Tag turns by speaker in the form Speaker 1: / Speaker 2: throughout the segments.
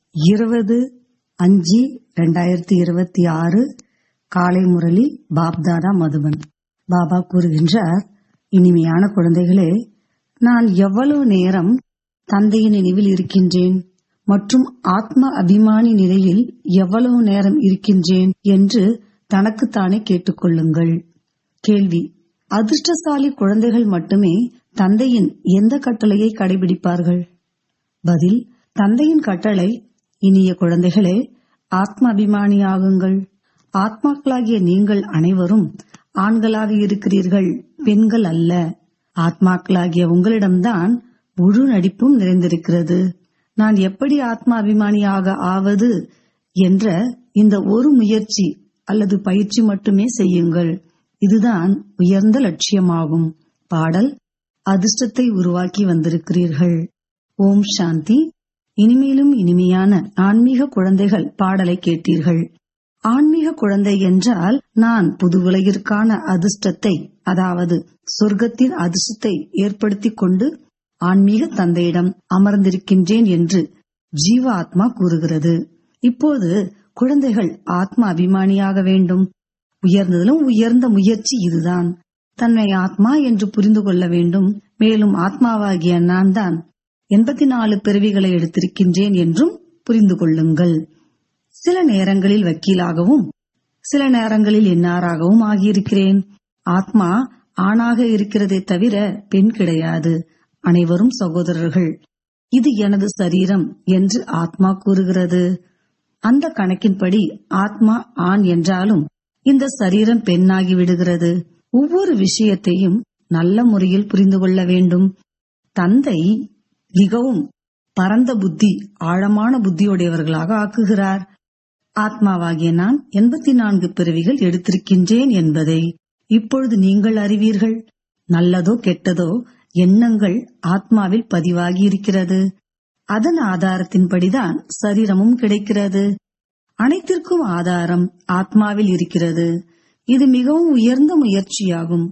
Speaker 1: இருபது அஞ்சு ரெண்டாயிரத்தி இருபத்தி ஆறு காலை முரளி பாப்தாதா மதுபன் பாபா கூறுகின்றார் இனிமையான குழந்தைகளே நான் எவ்வளவு நேரம் தந்தையின் நினைவில் இருக்கின்றேன் மற்றும் ஆத்ம அபிமானி நிலையில் எவ்வளவு நேரம் இருக்கின்றேன் என்று தனக்குத்தானே கேட்டுக்கொள்ளுங்கள் கேள்வி அதிர்ஷ்டசாலி குழந்தைகள் மட்டுமே தந்தையின் எந்த கட்டளையை கடைபிடிப்பார்கள் பதில் தந்தையின் கட்டளை இனிய குழந்தைகளே ஆத்ம அபிமானியாகுங்கள் ஆத்மாக்களாகிய நீங்கள் அனைவரும் ஆண்களாக இருக்கிறீர்கள் பெண்கள் அல்ல ஆத்மாக்களாகிய உங்களிடம்தான் முழு நடிப்பும் நிறைந்திருக்கிறது நான் எப்படி ஆத்ம அபிமானியாக ஆவது என்ற இந்த ஒரு முயற்சி அல்லது பயிற்சி மட்டுமே செய்யுங்கள் இதுதான் உயர்ந்த லட்சியமாகும் பாடல் அதிர்ஷ்டத்தை உருவாக்கி வந்திருக்கிறீர்கள் ஓம் சாந்தி இனிமேலும் இனிமையான ஆன்மீக குழந்தைகள் பாடலை கேட்டீர்கள் ஆன்மீக குழந்தை என்றால் நான் புது உலகிற்கான அதிர்ஷ்டத்தை அதாவது சொர்க்கத்தின் அதிர்ஷ்டத்தை ஏற்படுத்திக் கொண்டு ஆன்மீக தந்தையிடம் அமர்ந்திருக்கின்றேன் என்று ஜீவ ஆத்மா கூறுகிறது இப்போது குழந்தைகள் ஆத்ம அபிமானியாக வேண்டும் உயர்ந்ததிலும் உயர்ந்த முயற்சி இதுதான் தன்னை ஆத்மா என்று புரிந்து கொள்ள வேண்டும் மேலும் ஆத்மாவாகிய நான் தான் எண்பத்தி நாலு பிறவிகளை எடுத்திருக்கின்றேன் என்றும் புரிந்து கொள்ளுங்கள் சில நேரங்களில் வக்கீலாகவும் சில நேரங்களில் என்னாராகவும் ஆகியிருக்கிறேன் ஆத்மா ஆணாக இருக்கிறதே தவிர பெண் கிடையாது அனைவரும் சகோதரர்கள் இது எனது சரீரம் என்று ஆத்மா கூறுகிறது அந்த கணக்கின்படி ஆத்மா ஆண் என்றாலும் இந்த சரீரம் பெண்ணாகி விடுகிறது ஒவ்வொரு விஷயத்தையும் நல்ல முறையில் புரிந்து கொள்ள வேண்டும் தந்தை மிகவும் பரந்த புத்தி ஆழமான புத்தியுடையவர்களாக ஆக்குகிறார் ஆத்மாவாகிய நான் எண்பத்தி நான்கு பிறவிகள் எடுத்திருக்கின்றேன் என்பதை இப்பொழுது நீங்கள் அறிவீர்கள் நல்லதோ கெட்டதோ எண்ணங்கள் ஆத்மாவில் பதிவாகி இருக்கிறது அதன் ஆதாரத்தின்படிதான் சரீரமும் கிடைக்கிறது அனைத்திற்கும் ஆதாரம் ஆத்மாவில் இருக்கிறது இது மிகவும் உயர்ந்த முயற்சியாகும்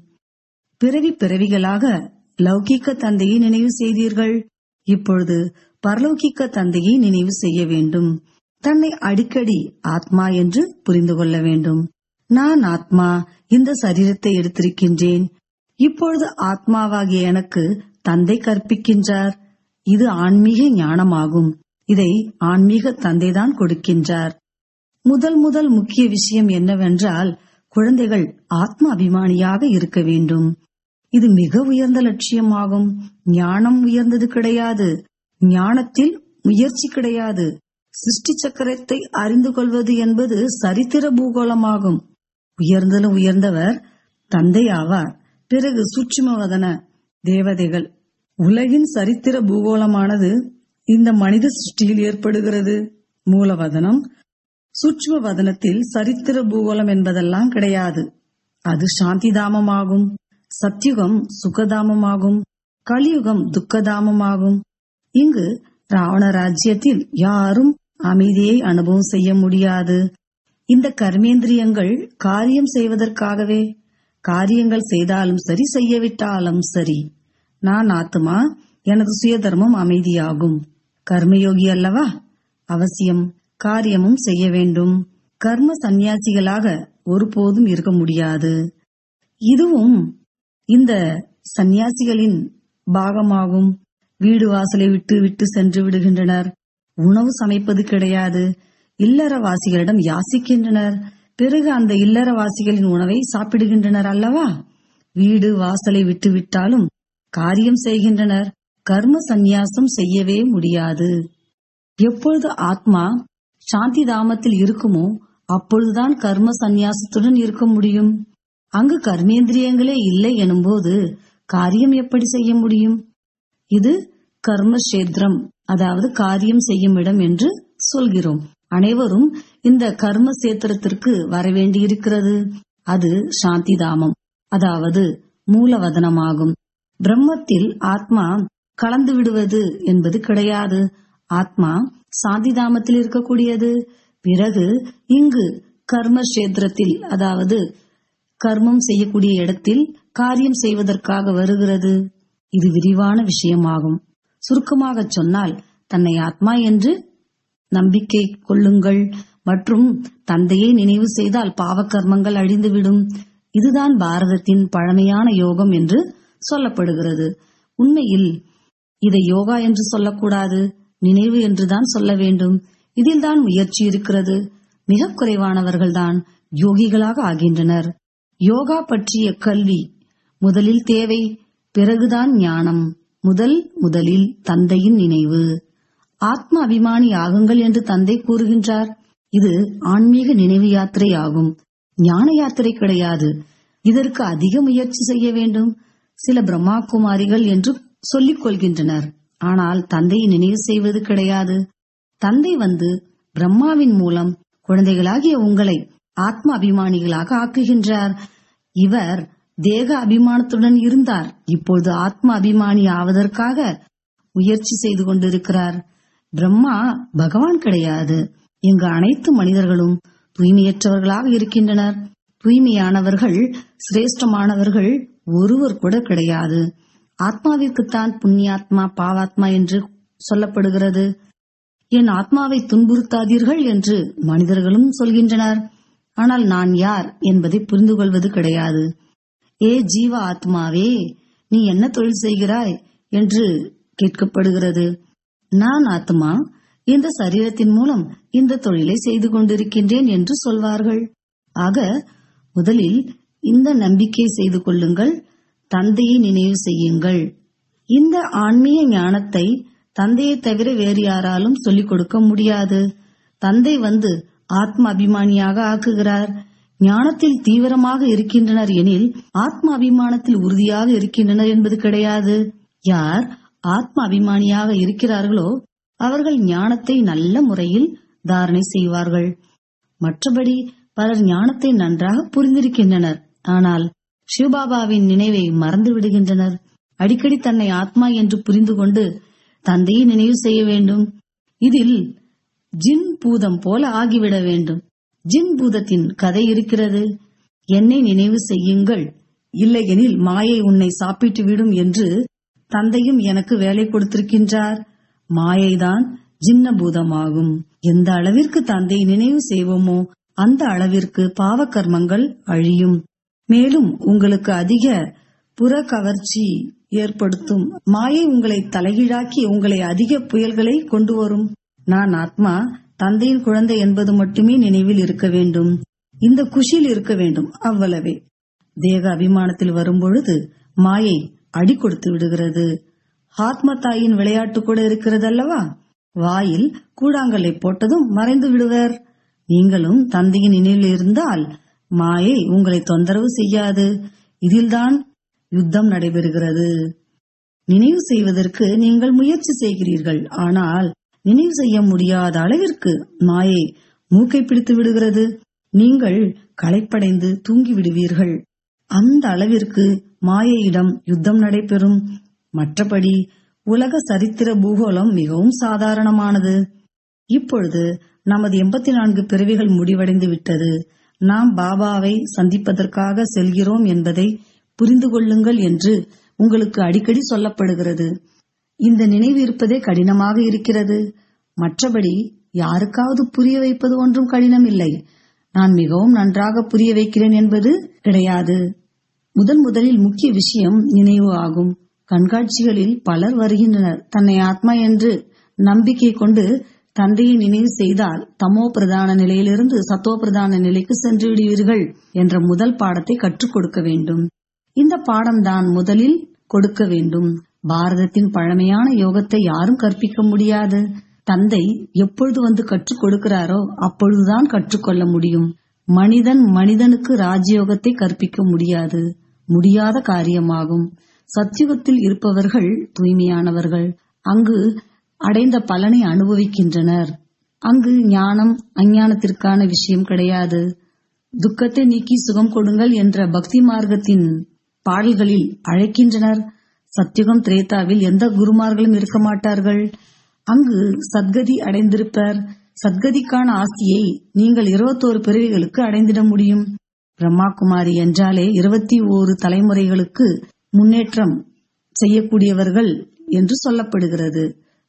Speaker 1: பிறவி பிறவிகளாக லௌகிக்க தந்தையை நினைவு செய்தீர்கள் இப்பொழுது பரலௌகிக்க தந்தையை நினைவு செய்ய வேண்டும் தன்னை அடிக்கடி ஆத்மா என்று புரிந்து கொள்ள வேண்டும் நான் ஆத்மா இந்த சரீரத்தை எடுத்திருக்கின்றேன் இப்பொழுது ஆத்மாவாகிய எனக்கு தந்தை கற்பிக்கின்றார் இது ஆன்மீக ஞானமாகும் இதை ஆன்மீக தந்தைதான் கொடுக்கின்றார் முதல் முதல் முக்கிய விஷயம் என்னவென்றால் குழந்தைகள் ஆத்ம அபிமானியாக இருக்க வேண்டும் இது மிக உயர்ந்த லட்சியமாகும் ஞானம் உயர்ந்தது கிடையாது ஞானத்தில் முயற்சி கிடையாது சிருஷ்டி சக்கரத்தை அறிந்து கொள்வது என்பது சரித்திர பூகோளமாகும் உயர்ந்தலும் உயர்ந்தவர் தந்தை ஆவார் பிறகு சூட்சுமவதன தேவதைகள் உலகின் சரித்திர பூகோளமானது இந்த மனித சிருஷ்டியில் ஏற்படுகிறது மூலவதனம் சூட்சும வதனத்தில் சரித்திர பூகோளம் என்பதெல்லாம் கிடையாது அது சாந்தி தாமமாகும் சத்தியுகம் சுகதாமமாகும் கலியுகம் துக்கதாமமாகும் இங்கு ராவண ராஜ்யத்தில் யாரும் அமைதியை அனுபவம் செய்ய முடியாது இந்த கர்மேந்திரியங்கள் காரியம் செய்வதற்காகவே காரியங்கள் செய்தாலும் சரி செய்யவிட்டாலும் சரி நான் ஆத்மா எனது சுயதர்மம் அமைதியாகும் கர்மயோகி அல்லவா அவசியம் காரியமும் செய்ய வேண்டும் கர்ம சந்நியாசிகளாக ஒருபோதும் இருக்க முடியாது இதுவும் இந்த சந்நியாசிகளின் பாகமாகும் வீடு வாசலை விட்டு விட்டு சென்று விடுகின்றனர் உணவு சமைப்பது கிடையாது இல்லறவாசிகளிடம் யாசிக்கின்றனர் பிறகு அந்த இல்லறவாசிகளின் உணவை சாப்பிடுகின்றனர் அல்லவா வீடு வாசலை விட்டு விட்டாலும் காரியம் செய்கின்றனர் கர்ம சந்நியாசம் செய்யவே முடியாது எப்பொழுது ஆத்மா சாந்தி தாமத்தில் இருக்குமோ அப்பொழுதுதான் கர்ம சந்நியாசத்துடன் இருக்க முடியும் அங்கு கர்மேந்திரியங்களே இல்லை எனும்போது காரியம் எப்படி செய்ய முடியும் இது கர்மக்ஷேத்திரம் அதாவது காரியம் செய்யும் இடம் என்று சொல்கிறோம் அனைவரும் இந்த கர்ம சேத்திரத்திற்கு வரவேண்டியிருக்கிறது அது சாந்தி தாமம் அதாவது மூலவதனமாகும் பிரம்மத்தில் ஆத்மா கலந்து விடுவது என்பது கிடையாது ஆத்மா சாந்தி தாமத்தில் இருக்கக்கூடியது பிறகு இங்கு கர்மக்ஷேத்திரத்தில் அதாவது கர்மம் செய்யக்கூடிய இடத்தில் காரியம் செய்வதற்காக வருகிறது இது விரிவான விஷயமாகும் சுருக்கமாக சொன்னால் தன்னை ஆத்மா என்று நம்பிக்கை கொள்ளுங்கள் மற்றும் தந்தையை நினைவு செய்தால் பாவக்கர்மங்கள் அழிந்துவிடும் இதுதான் பாரதத்தின் பழமையான யோகம் என்று சொல்லப்படுகிறது உண்மையில் இதை யோகா என்று சொல்லக்கூடாது நினைவு என்றுதான் சொல்ல வேண்டும் இதில்தான் முயற்சி இருக்கிறது மிக குறைவானவர்கள்தான் யோகிகளாக ஆகின்றனர் யோகா பற்றிய கல்வி முதலில் தேவை பிறகுதான் ஞானம் முதல் முதலில் தந்தையின் நினைவு ஆத்ம அபிமானி ஆகுங்கள் என்று தந்தை கூறுகின்றார் இது ஆன்மீக நினைவு யாத்திரை ஆகும் ஞான யாத்திரை கிடையாது இதற்கு அதிக முயற்சி செய்ய வேண்டும் சில பிரம்மா குமாரிகள் என்று சொல்லிக் கொள்கின்றனர் ஆனால் தந்தையை நினைவு செய்வது கிடையாது தந்தை வந்து பிரம்மாவின் மூலம் குழந்தைகளாகிய உங்களை ஆத்ம அபிமானிகளாக ஆக்குகின்றார் இவர் தேக அபிமானத்துடன் இருந்தார் இப்பொழுது ஆத்ம அபிமானி ஆவதற்காக முயற்சி செய்து கொண்டிருக்கிறார் பிரம்மா பகவான் கிடையாது இங்கு அனைத்து மனிதர்களும் தூய்மையற்றவர்களாக இருக்கின்றனர் தூய்மையானவர்கள் சிரேஷ்டமானவர்கள் ஒருவர் கூட கிடையாது ஆத்மாவிற்குத்தான் புண்ணியாத்மா பாவாத்மா என்று சொல்லப்படுகிறது என் ஆத்மாவை துன்புறுத்தாதீர்கள் என்று மனிதர்களும் சொல்கின்றனர் ஆனால் நான் யார் என்பதை புரிந்து கொள்வது கிடையாது ஏ ஜீவ ஆத்மாவே நீ என்ன தொழில் செய்கிறாய் என்று கேட்கப்படுகிறது நான் ஆத்மா இந்த சரீரத்தின் மூலம் இந்த தொழிலை செய்து கொண்டிருக்கின்றேன் என்று சொல்வார்கள் ஆக முதலில் இந்த நம்பிக்கை செய்து கொள்ளுங்கள் தந்தையை நினைவு செய்யுங்கள் இந்த ஆன்மீக ஞானத்தை தந்தையை தவிர வேறு யாராலும் சொல்லிக் கொடுக்க முடியாது தந்தை வந்து ஆத்ம அபிமானியாக ஆக்குகிறார் ஞானத்தில் தீவிரமாக இருக்கின்றனர் எனில் ஆத்ம அபிமானத்தில் உறுதியாக இருக்கின்றனர் என்பது கிடையாது யார் ஆத்ம அபிமானியாக இருக்கிறார்களோ அவர்கள் ஞானத்தை நல்ல முறையில் தாரணை செய்வார்கள் மற்றபடி பலர் ஞானத்தை நன்றாக புரிந்திருக்கின்றனர் ஆனால் சிவபாபாவின் நினைவை மறந்து விடுகின்றனர் அடிக்கடி தன்னை ஆத்மா என்று புரிந்து கொண்டு தந்தையை நினைவு செய்ய வேண்டும் இதில் ஜின் பூதம் போல ஆகிவிட வேண்டும் ஜின் பூதத்தின் கதை இருக்கிறது என்னை நினைவு செய்யுங்கள் இல்லையெனில் மாயை உன்னை சாப்பிட்டு விடும் என்று தந்தையும் எனக்கு வேலை கொடுத்திருக்கின்றார் மாயைதான் ஜின்ன பூதமாகும் எந்த அளவிற்கு தந்தை நினைவு செய்வோமோ அந்த அளவிற்கு பாவ கர்மங்கள் அழியும் மேலும் உங்களுக்கு அதிக புற கவர்ச்சி ஏற்படுத்தும் மாயை உங்களை தலைகீழாக்கி உங்களை அதிக புயல்களை கொண்டு வரும் நான் ஆத்மா தந்தையின் குழந்தை என்பது மட்டுமே நினைவில் இருக்க வேண்டும் இந்த குஷியில் இருக்க வேண்டும் அவ்வளவே தேக அபிமானத்தில் வரும்பொழுது மாயை அடி கொடுத்து விடுகிறது ஆத்ம தாயின் விளையாட்டு கூட இருக்கிறது அல்லவா வாயில் கூழாங்கல்லை போட்டதும் மறைந்து விடுவர் நீங்களும் தந்தையின் நினைவில் இருந்தால் மாயை உங்களை தொந்தரவு செய்யாது இதில்தான் யுத்தம் நடைபெறுகிறது நினைவு செய்வதற்கு நீங்கள் முயற்சி செய்கிறீர்கள் ஆனால் நினைவு செய்ய முடியாத அளவிற்கு மாயை மூக்கை பிடித்து விடுகிறது நீங்கள் களைப்படைந்து தூங்கி விடுவீர்கள் அந்த அளவிற்கு மாயையிடம் யுத்தம் நடைபெறும் மற்றபடி உலக சரித்திர பூகோளம் மிகவும் சாதாரணமானது இப்பொழுது நமது எண்பத்தி நான்கு பிறவிகள் முடிவடைந்து விட்டது நாம் பாபாவை சந்திப்பதற்காக செல்கிறோம் என்பதை புரிந்து கொள்ளுங்கள் என்று உங்களுக்கு அடிக்கடி சொல்லப்படுகிறது இந்த நினைவு இருப்பதே கடினமாக இருக்கிறது மற்றபடி யாருக்காவது புரிய வைப்பது ஒன்றும் கடினம் இல்லை நான் மிகவும் நன்றாக புரிய வைக்கிறேன் என்பது கிடையாது முதன் முதலில் முக்கிய விஷயம் நினைவு ஆகும் கண்காட்சிகளில் பலர் வருகின்றனர் தன்னை ஆத்மா என்று நம்பிக்கை கொண்டு தந்தையை நினைவு செய்தால் தமோ பிரதான நிலையிலிருந்து சத்தோ பிரதான நிலைக்கு சென்று விடுவீர்கள் என்ற முதல் பாடத்தை கற்றுக் கொடுக்க வேண்டும் இந்த பாடம்தான் முதலில் கொடுக்க வேண்டும் பாரதத்தின் பழமையான யோகத்தை யாரும் கற்பிக்க முடியாது தந்தை எப்பொழுது வந்து கற்றுக் கொடுக்கிறாரோ அப்பொழுதுதான் கற்றுக்கொள்ள முடியும் மனிதன் மனிதனுக்கு ராஜயோகத்தை கற்பிக்க முடியாது முடியாத காரியமாகும் சத்தியுகத்தில் இருப்பவர்கள் தூய்மையானவர்கள் அங்கு அடைந்த பலனை அனுபவிக்கின்றனர் அங்கு ஞானம் அஞ்ஞானத்திற்கான விஷயம் கிடையாது துக்கத்தை நீக்கி சுகம் கொடுங்கள் என்ற பக்தி மார்க்கத்தின் பாடல்களில் அழைக்கின்றனர் சத்தியுகம் திரேதாவில் எந்த குருமார்களும் இருக்க மாட்டார்கள் அங்கு சத்கதி அடைந்திருப்பர் சத்கதிக்கான ஆஸ்தியை நீங்கள் இருபத்தோரு பிறவிகளுக்கு அடைந்திட முடியும் பிரம்மா குமாரி என்றாலே இருபத்தி ஓரு தலைமுறைகளுக்கு முன்னேற்றம் செய்யக்கூடியவர்கள் என்று சொல்லப்படுகிறது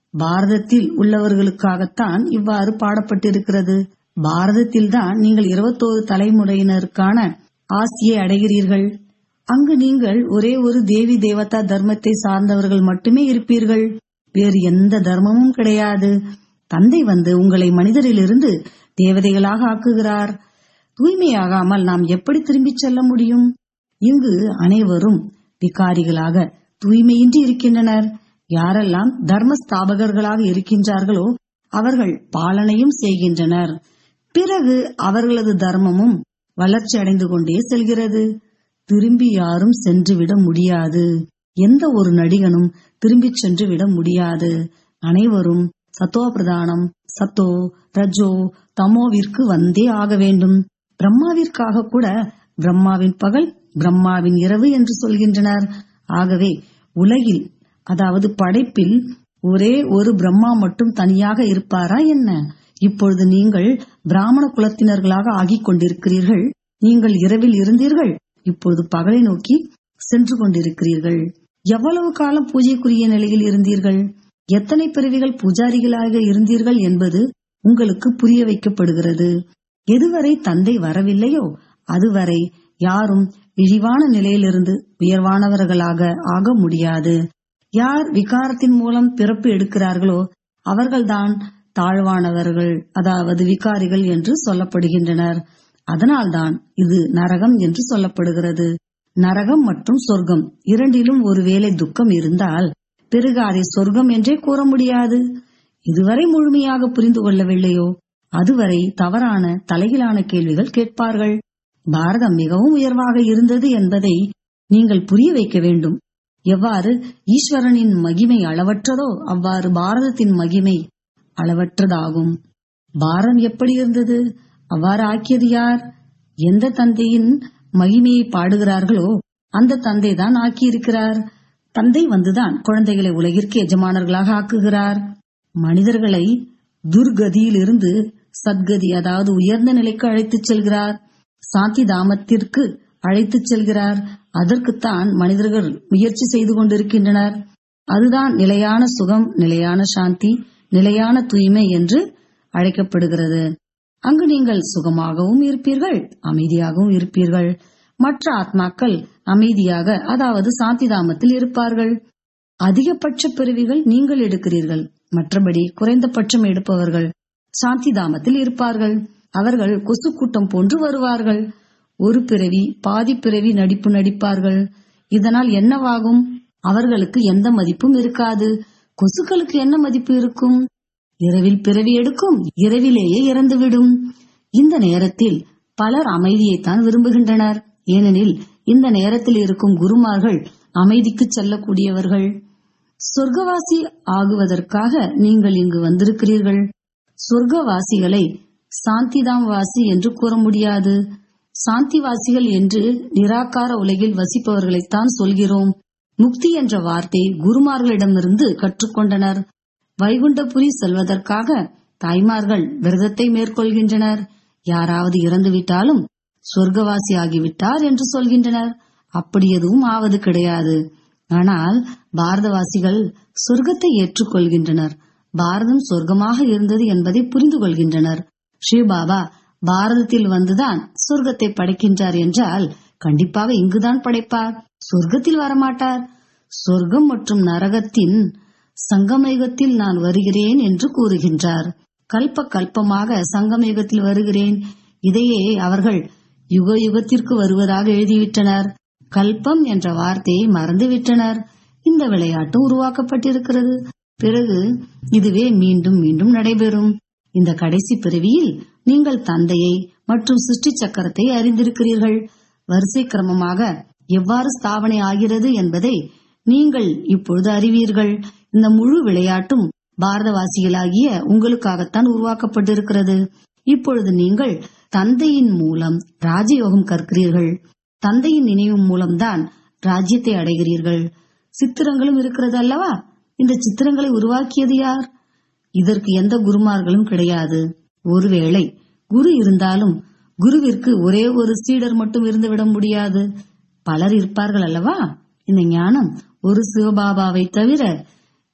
Speaker 1: பாரதத்தில் உள்ளவர்களுக்காகத்தான் இவ்வாறு பாடப்பட்டிருக்கிறது பாரதத்தில்தான் நீங்கள் இருபத்தோரு தலைமுறையினருக்கான ஆசியை அடைகிறீர்கள் அங்கு நீங்கள் ஒரே ஒரு தேவி தேவதா தர்மத்தை சார்ந்தவர்கள் மட்டுமே இருப்பீர்கள் வேறு எந்த தர்மமும் கிடையாது தந்தை வந்து உங்களை மனிதரிலிருந்து தேவதைகளாக ஆக்குகிறார் தூய்மையாகாமல் நாம் எப்படி திரும்பிச் செல்ல முடியும் இங்கு அனைவரும் விகாரிகளாக தூய்மையின்றி இருக்கின்றனர் யாரெல்லாம் தர்ம ஸ்தாபகர்களாக இருக்கின்றார்களோ அவர்கள் பாலனையும் செய்கின்றனர் பிறகு அவர்களது தர்மமும் வளர்ச்சி அடைந்து கொண்டே செல்கிறது திரும்பி யாரும் சென்றுவிட முடியாது எந்த ஒரு நடிகனும் திரும்பிச் சென்று விட முடியாது அனைவரும் சத்தோ பிரதானம் சத்தோ ரஜோ தமோவிற்கு வந்தே ஆக வேண்டும் பிரம்மாவிற்காக கூட பிரம்மாவின் பகல் பிரம்மாவின் இரவு என்று சொல்கின்றனர் ஆகவே உலகில் அதாவது படைப்பில் ஒரே ஒரு பிரம்மா மட்டும் தனியாக இருப்பாரா என்ன இப்பொழுது நீங்கள் பிராமண குலத்தினர்களாக ஆகிக் கொண்டிருக்கிறீர்கள் நீங்கள் இரவில் இருந்தீர்கள் இப்பொழுது பகலை நோக்கி சென்று கொண்டிருக்கிறீர்கள் எவ்வளவு காலம் பூஜைக்குரிய நிலையில் இருந்தீர்கள் எத்தனை பிறவிகள் பூஜாரிகளாக இருந்தீர்கள் என்பது உங்களுக்கு புரிய வைக்கப்படுகிறது எதுவரை தந்தை வரவில்லையோ அதுவரை யாரும் இழிவான நிலையிலிருந்து உயர்வானவர்களாக ஆக முடியாது யார் விகாரத்தின் மூலம் பிறப்பு எடுக்கிறார்களோ அவர்கள்தான் தாழ்வானவர்கள் அதாவது விகாரிகள் என்று சொல்லப்படுகின்றனர் அதனால்தான் இது நரகம் என்று சொல்லப்படுகிறது நரகம் மற்றும் சொர்க்கம் இரண்டிலும் ஒருவேளை துக்கம் இருந்தால் பிறகு அதை சொர்க்கம் என்றே கூற முடியாது இதுவரை முழுமையாக புரிந்து கொள்ளவில்லையோ அதுவரை தவறான தலையிலான கேள்விகள் கேட்பார்கள் பாரதம் மிகவும் உயர்வாக இருந்தது என்பதை நீங்கள் புரிய வைக்க வேண்டும் எவ்வாறு ஈஸ்வரனின் மகிமை அளவற்றதோ அவ்வாறு பாரதத்தின் மகிமை அளவற்றதாகும் பாரதம் எப்படி இருந்தது அவ்வாறு ஆக்கியது யார் எந்த தந்தையின் மகிமையை பாடுகிறார்களோ அந்த தந்தை தான் ஆக்கியிருக்கிறார் தந்தை வந்துதான் குழந்தைகளை உலகிற்கு எஜமானர்களாக ஆக்குகிறார் மனிதர்களை துர்கதியிலிருந்து சத்கதி அதாவது உயர்ந்த நிலைக்கு அழைத்துச் செல்கிறார் சாந்தி தாமத்திற்கு அழைத்துச் செல்கிறார் அதற்குத்தான் மனிதர்கள் முயற்சி செய்து கொண்டிருக்கின்றனர் அதுதான் நிலையான சுகம் நிலையான சாந்தி நிலையான தூய்மை என்று அழைக்கப்படுகிறது அங்கு நீங்கள் சுகமாகவும் இருப்பீர்கள் அமைதியாகவும் இருப்பீர்கள் மற்ற ஆத்மாக்கள் அமைதியாக அதாவது சாந்தி தாமத்தில் இருப்பார்கள் அதிகபட்ச பிறவிகள் நீங்கள் எடுக்கிறீர்கள் மற்றபடி குறைந்தபட்சம் எடுப்பவர்கள் சாந்தி தாமத்தில் இருப்பார்கள் அவர்கள் கொசு கூட்டம் போன்று வருவார்கள் ஒரு பிறவி பாதி பிறவி நடிப்பு நடிப்பார்கள் இதனால் என்னவாகும் அவர்களுக்கு எந்த மதிப்பும் இருக்காது கொசுக்களுக்கு என்ன மதிப்பு இருக்கும் இரவில் பிறவி எடுக்கும் இரவிலேயே இறந்துவிடும் இந்த நேரத்தில் பலர் அமைதியைத்தான் விரும்புகின்றனர் ஏனெனில் இந்த நேரத்தில் இருக்கும் குருமார்கள் அமைதிக்கு செல்லக்கூடியவர்கள் சொர்க்கவாசி ஆகுவதற்காக நீங்கள் இங்கு வந்திருக்கிறீர்கள் சொர்க்கவாசிகளை சாந்திதாம் வாசி என்று கூற முடியாது சாந்திவாசிகள் என்று நிராகார உலகில் வசிப்பவர்களைத்தான் சொல்கிறோம் முக்தி என்ற வார்த்தை குருமார்களிடமிருந்து கற்றுக்கொண்டனர் வைகுண்டபுரி செல்வதற்காக தாய்மார்கள் விரதத்தை மேற்கொள்கின்றனர் யாராவது இறந்துவிட்டாலும் சொர்க்கவாசி ஆகிவிட்டார் என்று சொல்கின்றனர் அப்படி எதுவும் ஆவது கிடையாது ஆனால் பாரதவாசிகள் சொர்க்கத்தை ஏற்றுக்கொள்கின்றனர் பாரதம் சொர்க்கமாக இருந்தது என்பதை புரிந்து கொள்கின்றனர் ஸ்ரீபாபா பாரதத்தில் வந்துதான் சொர்க்கத்தை படைக்கின்றார் என்றால் கண்டிப்பாக இங்குதான் படைப்பார் சொர்க்கத்தில் வரமாட்டார் சொர்க்கம் மற்றும் நரகத்தின் சங்கமயுகத்தில் நான் வருகிறேன் என்று கூறுகின்றார் கல்ப கல்பமாக சங்கமயுகத்தில் வருகிறேன் இதையே அவர்கள் யுக யுகத்திற்கு வருவதாக எழுதிவிட்டனர் கல்பம் என்ற வார்த்தையை மறந்துவிட்டனர் இந்த விளையாட்டு உருவாக்கப்பட்டிருக்கிறது பிறகு இதுவே மீண்டும் மீண்டும் நடைபெறும் இந்த கடைசி பிறவியில் நீங்கள் தந்தையை மற்றும் சிருஷ்டி சக்கரத்தை அறிந்திருக்கிறீர்கள் வரிசை கிரமமாக எவ்வாறு ஸ்தாபனை ஆகிறது என்பதை நீங்கள் இப்பொழுது அறிவீர்கள் இந்த முழு விளையாட்டும் பாரதவாசிகளாகிய உங்களுக்காகத்தான் உருவாக்கப்பட்டிருக்கிறது இப்பொழுது நீங்கள் தந்தையின் மூலம் ராஜயோகம் கற்கிறீர்கள் தந்தையின் நினைவு மூலம்தான் ராஜ்யத்தை அடைகிறீர்கள் சித்திரங்களும் இருக்கிறது அல்லவா இந்த சித்திரங்களை உருவாக்கியது யார் இதற்கு எந்த குருமார்களும் கிடையாது ஒருவேளை குரு இருந்தாலும் குருவிற்கு ஒரே ஒரு சீடர் மட்டும் இருந்துவிட முடியாது பலர் இருப்பார்கள் அல்லவா இந்த ஞானம் ஒரு சிவபாபாவை தவிர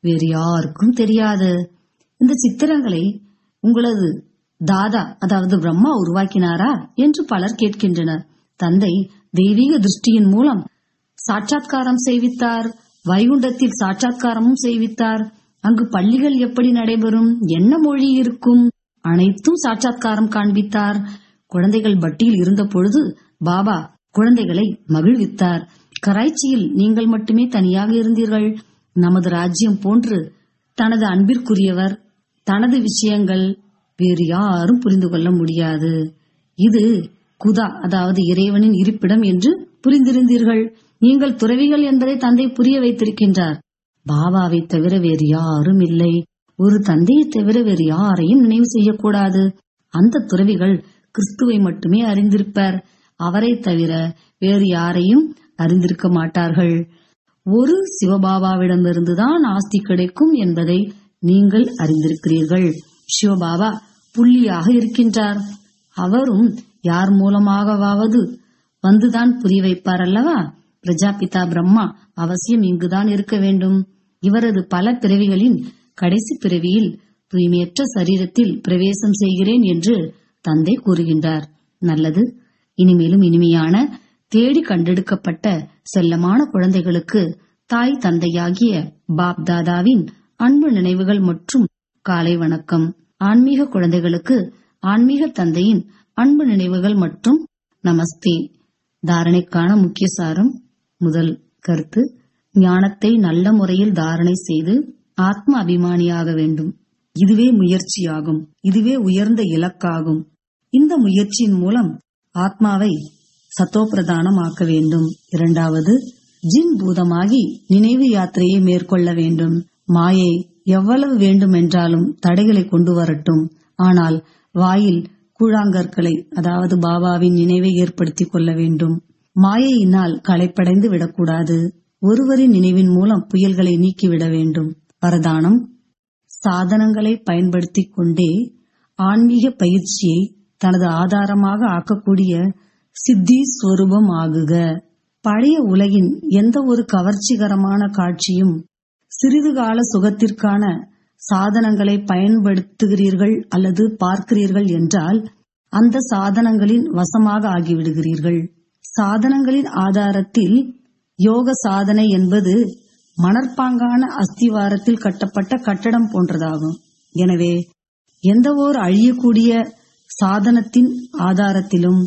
Speaker 1: வேறு யாருக்கும் தெரியாது இந்த சித்திரங்களை உங்களது தாதா அதாவது பிரம்மா உருவாக்கினாரா என்று பலர் கேட்கின்றனர் தந்தை தெய்வீக திருஷ்டியின் மூலம் சாட்சாத்காரம் செய்வித்தார் வைகுண்டத்தில் சாட்சாத்காரமும் செய்வித்தார் அங்கு பள்ளிகள் எப்படி நடைபெறும் என்ன மொழி இருக்கும் அனைத்தும் சாட்சாத்காரம் காண்பித்தார் குழந்தைகள் பட்டியில் இருந்த பொழுது பாபா குழந்தைகளை மகிழ்வித்தார் கராய்ச்சியில் நீங்கள் மட்டுமே தனியாக இருந்தீர்கள் நமது ராஜ்யம் போன்று தனது அன்பிற்குரியவர் தனது விஷயங்கள் வேறு யாரும் புரிந்து கொள்ள முடியாது இது குதா அதாவது இறைவனின் இருப்பிடம் என்று புரிந்திருந்தீர்கள் நீங்கள் துறவிகள் என்பதை தந்தை புரிய வைத்திருக்கின்றார் பாபாவை தவிர வேறு யாரும் இல்லை ஒரு தந்தையை தவிர வேறு யாரையும் நினைவு செய்யக்கூடாது அந்த துறவிகள் கிறிஸ்துவை மட்டுமே அறிந்திருப்பர் அவரை தவிர வேறு யாரையும் அறிந்திருக்க மாட்டார்கள் ஒரு சிவபாபாவிடமிருந்துதான் ஆஸ்தி கிடைக்கும் என்பதை நீங்கள் அறிந்திருக்கிறீர்கள் சிவபாபா புள்ளியாக இருக்கின்றார் அவரும் யார் மூலமாகவாவது வந்துதான் புரிய வைப்பார் அல்லவா பிரஜாபிதா பிரம்மா அவசியம் இங்குதான் இருக்க வேண்டும் இவரது பல பிறவிகளின் கடைசி பிறவியில் தூய்மையற்ற சரீரத்தில் பிரவேசம் செய்கிறேன் என்று தந்தை கூறுகின்றார் நல்லது இனிமேலும் இனிமையான தேடி கண்டெடுக்கப்பட்ட செல்லமான குழந்தைகளுக்கு தாய் தந்தையாகிய பாப் தாதாவின் அன்பு நினைவுகள் மற்றும் காலை வணக்கம் ஆன்மீக குழந்தைகளுக்கு ஆன்மீக தந்தையின் அன்பு நினைவுகள் மற்றும் நமஸ்தே தாரணைக்கான முக்கிய சாரம் முதல் கருத்து ஞானத்தை நல்ல முறையில் தாரணை செய்து ஆத்ம அபிமானியாக வேண்டும் இதுவே முயற்சியாகும் இதுவே உயர்ந்த இலக்காகும் இந்த முயற்சியின் மூலம் ஆத்மாவை சத்தோப்பிரதானம் ஆக்க வேண்டும் இரண்டாவது ஜின் பூதமாகி நினைவு யாத்திரையை மேற்கொள்ள வேண்டும் மாயை எவ்வளவு வேண்டுமென்றாலும் தடைகளை கொண்டு வரட்டும் ஆனால் வாயில் கூழாங்கற்களை அதாவது பாபாவின் நினைவை ஏற்படுத்திக் கொள்ள வேண்டும் மாயையினால் களைப்படைந்து விடக்கூடாது ஒருவரின் நினைவின் மூலம் புயல்களை நீக்கிவிட வேண்டும் வரதானம் சாதனங்களை பயன்படுத்திக் கொண்டே ஆன்மீக பயிற்சியை தனது ஆதாரமாக ஆக்கக்கூடிய சித்தி ஸ்வரூபம் ஆகுக பழைய உலகின் எந்த ஒரு கவர்ச்சிகரமான காட்சியும் சிறிது கால சுகத்திற்கான சாதனங்களை பயன்படுத்துகிறீர்கள் அல்லது பார்க்கிறீர்கள் என்றால் அந்த சாதனங்களின் வசமாக ஆகிவிடுகிறீர்கள் சாதனங்களின் ஆதாரத்தில் யோக சாதனை என்பது மணற்பாங்கான அஸ்திவாரத்தில் கட்டப்பட்ட கட்டடம் போன்றதாகும் எனவே எந்த ஓர் அழியக்கூடிய சாதனத்தின் ஆதாரத்திலும்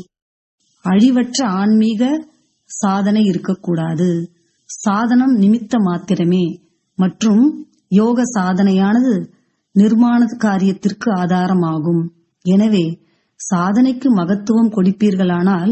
Speaker 1: அழிவற்ற ஆன்மீக சாதனை இருக்கக்கூடாது சாதனம் நிமித்த மாத்திரமே மற்றும் யோக சாதனையானது நிர்மாண காரியத்திற்கு ஆதாரமாகும் எனவே சாதனைக்கு மகத்துவம் கொடுப்பீர்களானால்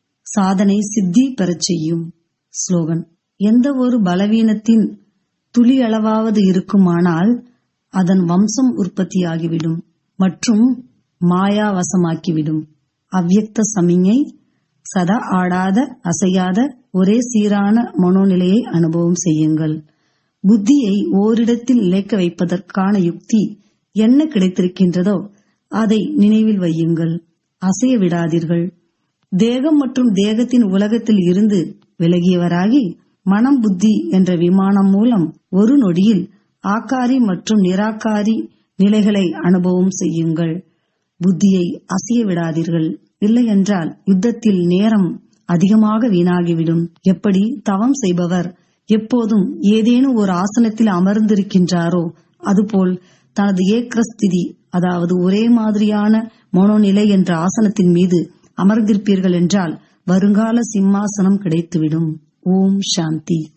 Speaker 1: சாதனை சித்தி பெறச் செய்யும் ஸ்லோகன் எந்த ஒரு பலவீனத்தின் துளி அளவாவது இருக்குமானால் அதன் வம்சம் உற்பத்தியாகிவிடும் மற்றும் மாயா வசமாக்கிவிடும் அவ்யக்த சமிஞை சதா ஆடாத அசையாத ஒரே சீரான மனோநிலையை அனுபவம் செய்யுங்கள் புத்தியை ஓரிடத்தில் நிலைக்க வைப்பதற்கான யுக்தி என்ன கிடைத்திருக்கின்றதோ அதை நினைவில் வையுங்கள் அசைய விடாதீர்கள் தேகம் மற்றும் தேகத்தின் உலகத்தில் இருந்து விலகியவராகி மனம் புத்தி என்ற விமானம் மூலம் ஒரு நொடியில் ஆக்காரி மற்றும் நிராகாரி நிலைகளை அனுபவம் செய்யுங்கள் புத்தியை அசைய விடாதீர்கள் இல்லையென்றால் யுத்தத்தில் நேரம் அதிகமாக வீணாகிவிடும் எப்படி தவம் செய்பவர் எப்போதும் ஏதேனும் ஒரு ஆசனத்தில் அமர்ந்திருக்கின்றாரோ அதுபோல் தனது ஏக்கஸ்திதி அதாவது ஒரே மாதிரியான மனோநிலை என்ற ஆசனத்தின் மீது அமர்ந்திருப்பீர்கள் என்றால் வருங்கால சிம்மாசனம் கிடைத்துவிடும் ஓம் சாந்தி